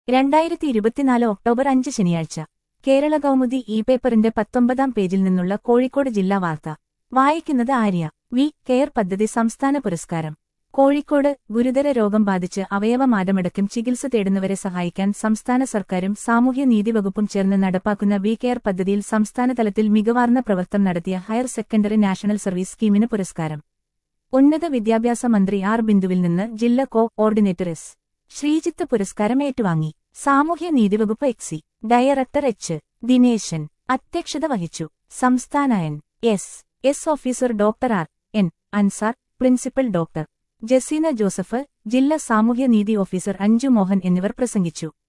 രണ്ടായിരത്തി ഇരുപത്തിനാല് ഒക്ടോബർ അഞ്ച് ശനിയാഴ്ച കേരള കൗമുദി ഇ പേപ്പറിന്റെ പത്തൊമ്പതാം പേജിൽ നിന്നുള്ള കോഴിക്കോട് ജില്ലാ വാർത്ത വായിക്കുന്നത് ആര്യ വി കെയർ പദ്ധതി സംസ്ഥാന പുരസ്കാരം കോഴിക്കോട് ഗുരുതര രോഗം ബാധിച്ച് അവയവമാറ്റമടക്കം ചികിത്സ തേടുന്നവരെ സഹായിക്കാൻ സംസ്ഥാന സർക്കാരും സാമൂഹ്യ നീതി വകുപ്പും ചേർന്ന് നടപ്പാക്കുന്ന വി കെയർ പദ്ധതിയിൽ സംസ്ഥാനതലത്തിൽ മികവാർന്ന പ്രവർത്തനം നടത്തിയ ഹയർ സെക്കൻഡറി നാഷണൽ സർവീസ് സ്കീമിന് പുരസ്കാരം ഉന്നത വിദ്യാഭ്യാസ മന്ത്രി ആർ ബിന്ദുവിൽ നിന്ന് ജില്ലാ കോ ഓർഡിനേറ്റർ എസ് ശ്രീജിത്ത് പുരസ്കാരം ഏറ്റുവാങ്ങി സാമൂഹ്യ നീതിവകുപ്പ് എക്സി ഡയറക്ടർ എച്ച് ദിനേശൻ അധ്യക്ഷത വഹിച്ചു സംസ്ഥാന N S S officer doctor R N Ansar principal doctor Jaseena Joseph ജില്ലാ സാമൂഹ്യ നീതി ഓഫീസർ അഞ്ജു മോഹൻ എന്നിവർ പ്രസംഗിച്ചു